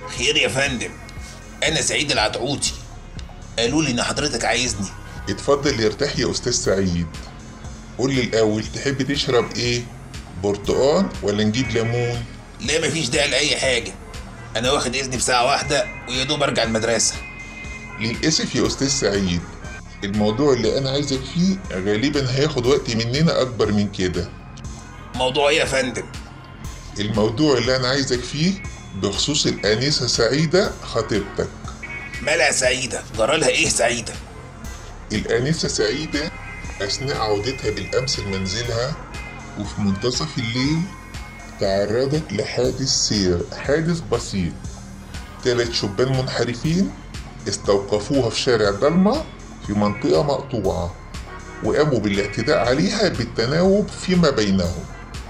خير يا فندم انا سعيد العتعوتي قالوا لي ان حضرتك عايزني اتفضل يرتاح يا أستاذ سعيد قول لي الأول تحب تشرب إيه؟ برتقال ولا نجيب ليمون؟ لا مفيش داعي لاي حاجه انا واخد اذني في ساعه واحده ويا دوب ارجع المدرسه للأسف يا أستاذ سعيد الموضوع اللي أنا عايزك فيه غالبا هياخد وقت مننا أكبر من كده موضوع ايه يا فندم الموضوع اللي أنا عايزك فيه بخصوص الآنسة سعيدة خطيبتك مالها سعيده جرالها ايه سعيده الآنسة سعيدة أثناء عودتها بالأمس لمنزلها وفي منتصف الليل تعرضت لحادث سير حادث بسيط ثلاث شبان منحرفين استوقفوها في شارع ضلمة في منطقة مقطوعة وقاموا بالاعتداء عليها بالتناوب فيما بينهم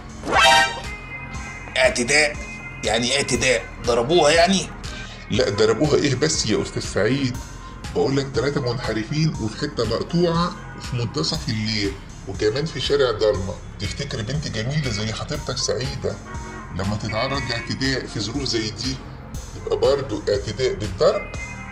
اعتداء يعني ايه اعتداء ضربوها يعني لا ضربوها ايه بس يا استاذ سعيد بقول لك ثلاثة منحرفين وفي حتة مقطوعة وفي منتصف الليل وكمان في شارع ضلمة تفتكر بنت جميلة زي خطيبتك سعيدة لما تتعرض لاعتداء في ظروف زي دي يبقى برضه اعتداء بالضرب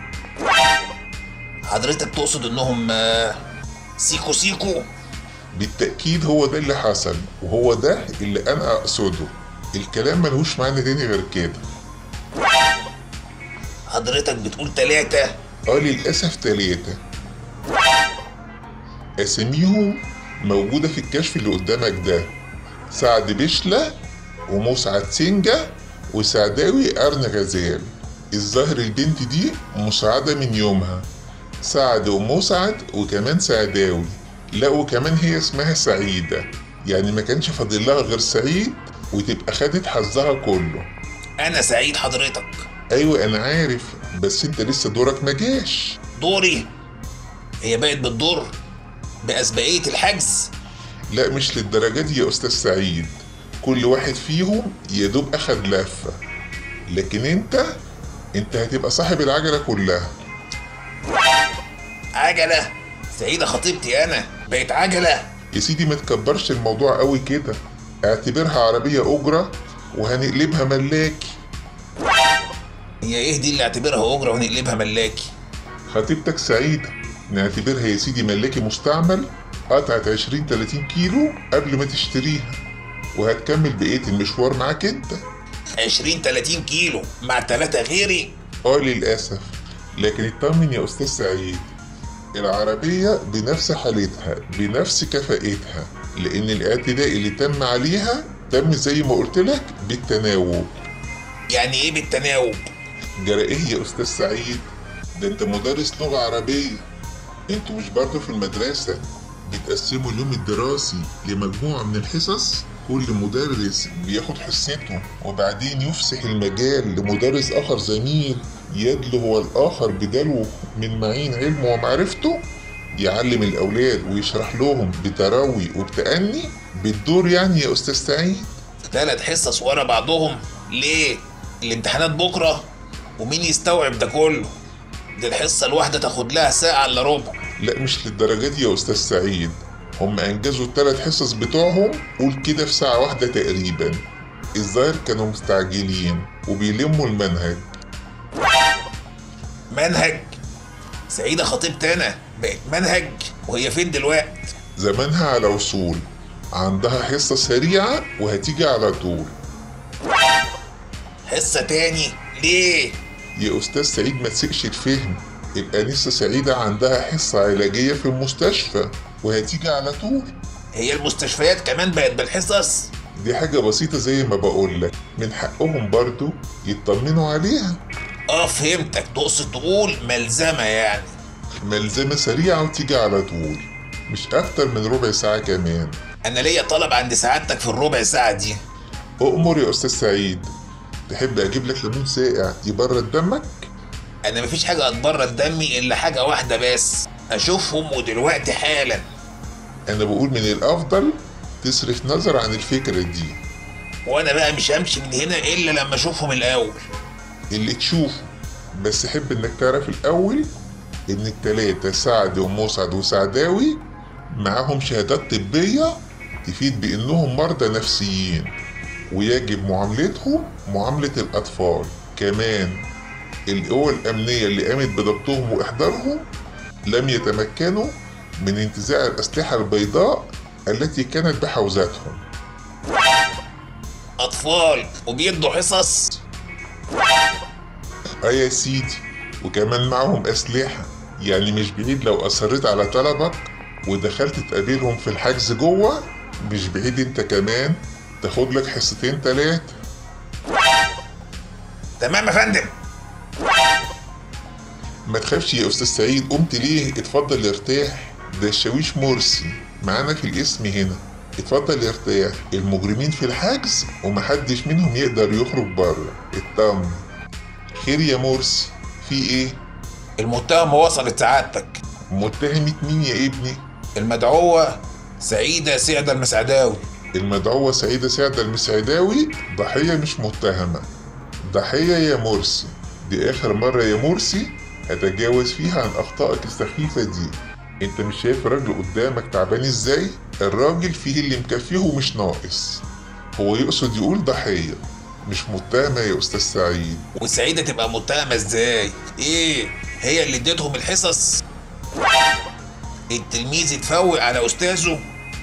حضرتك تقصد انهم آه، سيكو سيكو بالتأكيد هو ده اللي حصل وهو ده اللي أنا أقصده الكلام ملهوش معنى تاني غير كده حضرتك بتقول تلاتة اه للأسف تلاتة أساميهم موجودة في الكشف اللي قدامك ده سعد بشلة ومسعد سنجة وسعداوي قرن غزال الظاهر البنت دي مساعدة من يومها سعد ومسعد وكمان سعداوي لا وكمان هي اسمها سعيدة يعني ما كانش فاضل لها غير سعيد وتبقى خدت حظها كله انا سعيد حضرتك ايوه انا عارف بس انت لسه دورك ما جاش دوري هي بقت بالدور بأسبقية الحجز لا مش للدرجة دي يا أستاذ سعيد كل واحد فيهم يا دوب أخد لفة لكن أنت أنت هتبقى صاحب العجلة كلها عجلة سعيدة خطيبتي أنا بقت عجلة يا سيدي ما تكبرش الموضوع قوي كده اعتبرها عربية أجرة وهنقلبها ملاكي هي إيه دي اللي اعتبرها أجرة ونقلبها ملاكي خطيبتك سعيدة نعتبرها يا سيدي ملاكي مستعمل قطعت 20 30 كيلو قبل ما تشتريها وهتكمل بقية المشوار معاك انت 20 30 كيلو مع تلاتة غيري اه للأسف لكن اطمن يا أستاذ سعيد العربية بنفس حالتها بنفس كفاءتها لأن الاعتداء اللي تم عليها تم زي ما قلت لك بالتناوب يعني إيه بالتناوب جرى إيه يا أستاذ سعيد ده أنت مدرس لغة عربية أنتوا مش برضه في المدرسة بتقسموا اليوم الدراسي لمجموعة من الحصص كل مدرس بياخد حصته وبعدين يفسح المجال لمدرس آخر زميل يدلو هو الآخر بدلو من معين علمه ومعرفته يعلم الأولاد ويشرح لهم بتروي وبتأني بالدور يعني يا أستاذ سعيد تلات حصص ورا بعضهم ليه الامتحانات بكرة ومين يستوعب ده كله دي الحصة الواحدة تاخد لها ساعة إلا ربع لا مش للدرجة دي يا أستاذ سعيد هم أنجزوا الثلاث حصص بتوعهم قول كده في ساعة واحدة تقريبا الظاهر كانوا مستعجلين وبيلموا المنهج منهج سعيدة خطيبتي أنا بقت منهج وهي فين دلوقتي زمانها على وصول عندها حصة سريعة وهتيجي على طول حصة تاني ليه يا أستاذ سعيد ما تسيقش الفهم الأنسة سعيدة عندها حصة علاجية في المستشفى وهتيجي على طول هي المستشفيات كمان بقت بالحصص دي حاجة بسيطة زي ما بقولك من حقهم برضو يطمنوا عليها اه فهمتك تقصد تقول ملزمة يعني ملزمة سريعة وتيجي على طول مش أكتر من ربع ساعة كمان انا ليا طلب عند سعادتك في الربع ساعة دي أؤمر يا أستاذ سعيد تحب أجيب لك ليمون ساقع يبرد دمك؟ انا مفيش حاجة هتبرد دمي الا حاجة واحدة بس اشوفهم ودلوقتي حالا أنا بقول من الأفضل تصرف نظر عن الفكرة دي وانا بقى مش همشي من هنا الا لما اشوفهم الاول اللي تشوفه بس حب إنك تعرف الأول إن التلاتة سعد ومسعد وسعداوي معاهم شهادات طبية تفيد بإنهم مرضى نفسيين ويجب معاملتهم معاملة الأطفال كمان القوى الأمنية اللي قامت بضبطهم وإحضارهم لم يتمكنوا من انتزاع الأسلحة البيضاء التي كانت بحوزتهم اطفال وبيدوا حصص اه يا سيدي وكمان معهم أسلحة يعني مش بعيد لو أصريت على طلبك ودخلت تقابلهم في الحجز جوه مش بعيد انت كمان تاخد لك حصتين تلاتة تمام يا فندم ما تخافش يا أستاذ سعيد قمت ليه اتفضل ارتاح ده الشاويش مرسي معانا في الاسم هنا اتفضل ارتاح المجرمين في الحجز ومحدش منهم يقدر يخرج بره اطمن خير يا مرسي في ايه المتهم وصلت سعادتك متهمة مين يا ابني المدعوة سعيدة سعدة المسعداوي المدعوة سعيدة سعدة المسعداوي ضحية مش متهمة ضحية يا مرسي دي آخر مرة يا مرسي هتجاوز فيها عن أخطائك السخيفة دي انت مش شايف الراجل قدامك تعبان ازاي الراجل فيه اللي مكفيه ومش ناقص هو يقصد يقول ضحية مش متهمة يا أستاذ سعيد وسعيدة تبقى متهمة ازاي ايه هي اللي اديتهم الحصص التلميذ اتفوق على استاذه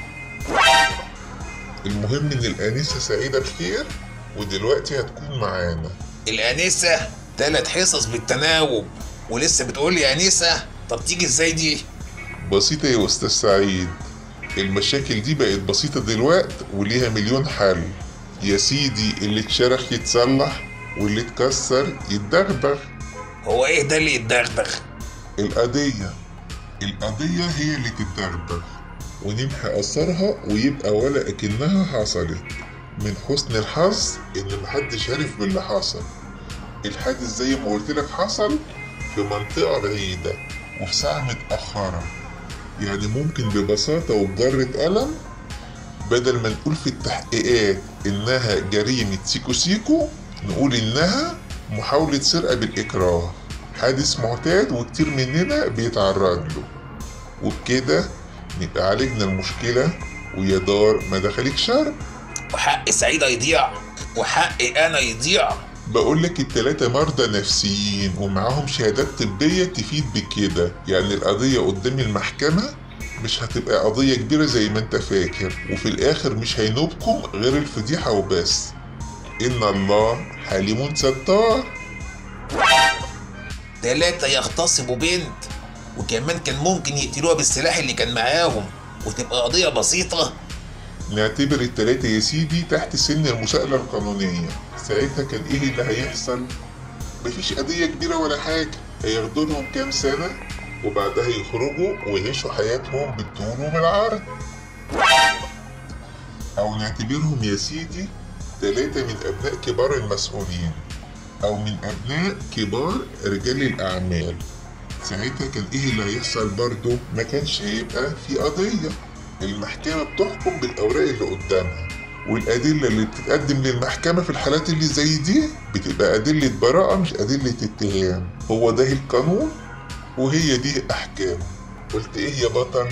المهم إن الآنسة سعيدة بخير ودلوقتي هتكون معانا الانسة تلات حصص بالتناوب ولسه بتقول لي انسة طب تيجي ازاي دي بسيطة يا أستاذ سعيد المشاكل دي بقت بسيطة دلوقت وليها مليون حل يا سيدي اللي اتشرخ يتصلح واللي اتكسر يتدغدغ هو ايه ده اللي يتدغدغ القضية القضية هي اللي تتدغدغ ونمحي أثرها ويبقى ولا أكنها حصلت من حسن الحظ إن محدش عرف باللي حصل الحادث زي ما قلت لك حصل في منطقة بعيدة وفي ساعة متأخرة يعني ممكن ببساطة وبجرة قلم بدل ما نقول في التحقيقات إنها جريمة سيكو سيكو نقول إنها محاولة سرقة بالإكراه حادث معتاد وكتير مننا بيتعرض له وبكده نبقى عالجنا المشكلة ويا دار ما دخلك شر وحق سعيدة يضيع وحقي انا يضيع بقول لك التلاتة مرضى نفسيين ومعاهم شهادات طبية تفيد بكده يعني القضية قدام المحكمة مش هتبقى قضية كبيرة زي ما انت فاكر وفي الآخر مش هينوبكم غير الفضيحة وبس إن الله حليم ستار تلاتة يغتصبوا بنت وكمان كان ممكن يقتلوها بالسلاح اللي كان معاهم وتبقى قضية بسيطة نعتبر التلاتة يا سيدي تحت سن المساءلة القانونية ساعتها كان ايه اللي هيحصل؟ مفيش قضية كبيرة ولا حاجة هياخدوا لهم كام سنة وبعدها يخرجوا ويعيشوا حياتهم بالطول وبالعرض أو نعتبرهم يا سيدي تلاتة من أبناء كبار المسؤولين أو من أبناء كبار رجال الأعمال ساعتها كان إيه اللي هيحصل برضه؟ ما كانش هيبقى في قضية المحكمة بتحكم بالأوراق اللي قدامها والأدلة اللي بتتقدم للمحكمة في الحالات اللي زي دي بتبقى أدلة براءة مش أدلة اتهام هو ده القانون وهي دي أحكامه قلت إيه يا بطل؟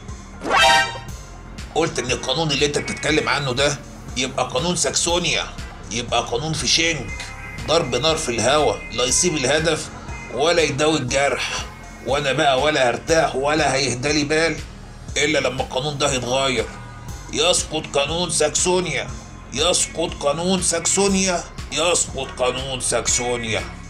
قلت ان القانون اللي انت بتتكلم عنه ده يبقى قانون ساكسونيا يبقى قانون في شنك ضرب نار في الهوا لا يصيب الهدف ولا يداوي الجرح وانا بقى ولا هرتاح ولا هيهدالي بال الا لما القانون ده يتغير يسقط قانون ساكسونيا يسقط قانون ساكسونيا يسقط قانون ساكسونيا